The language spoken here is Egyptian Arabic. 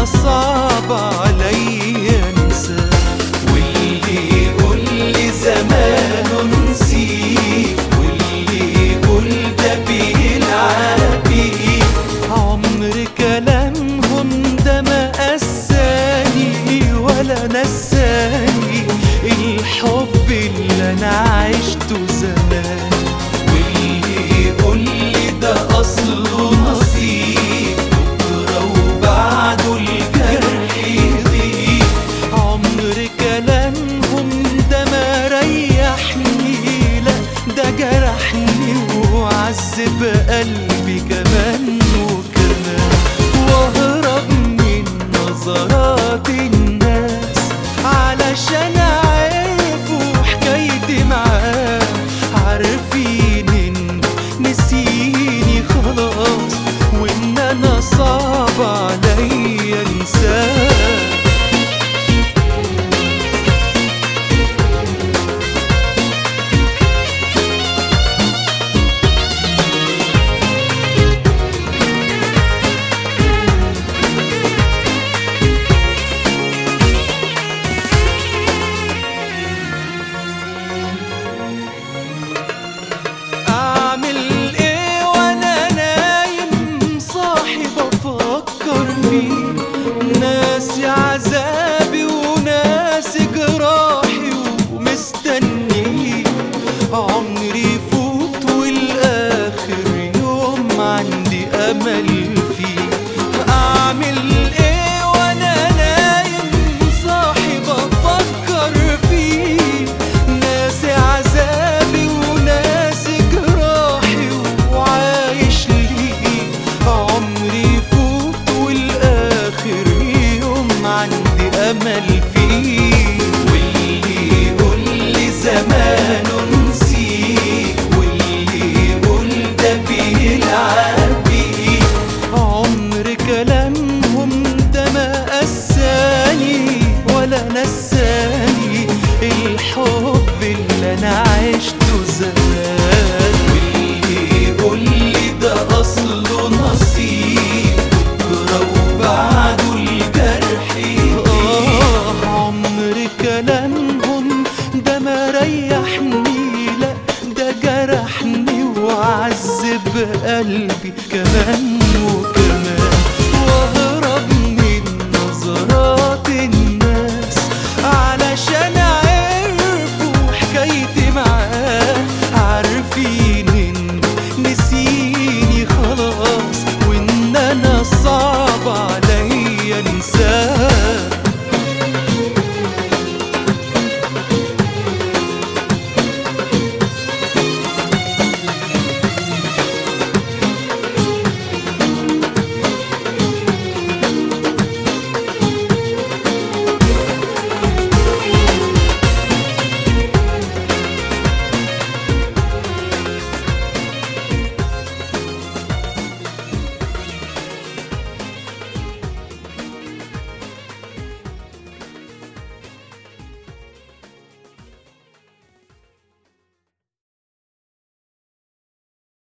انا صعب عليا انساه واللي يقول لي زمانه نسيه واللي يقول ده بيلعب بيه عمر كلامهم ده ما قساني ولا نساني الحب اللي انا عشته زمان واللي يقول لي ده اصله نصيب بكره وبعده الجرح يضيق عمر كلامهم ده ما ريحني لا ده جرحني وعذب قلبي كمان وكمان واهرب من نظرات الناس علشان عرفوا حكايتي معاه عارفين ان نسيني خلاص وان انا صعب عليا انساه اعمل ايه وانا نايم صاحي بفكر فيه ناسي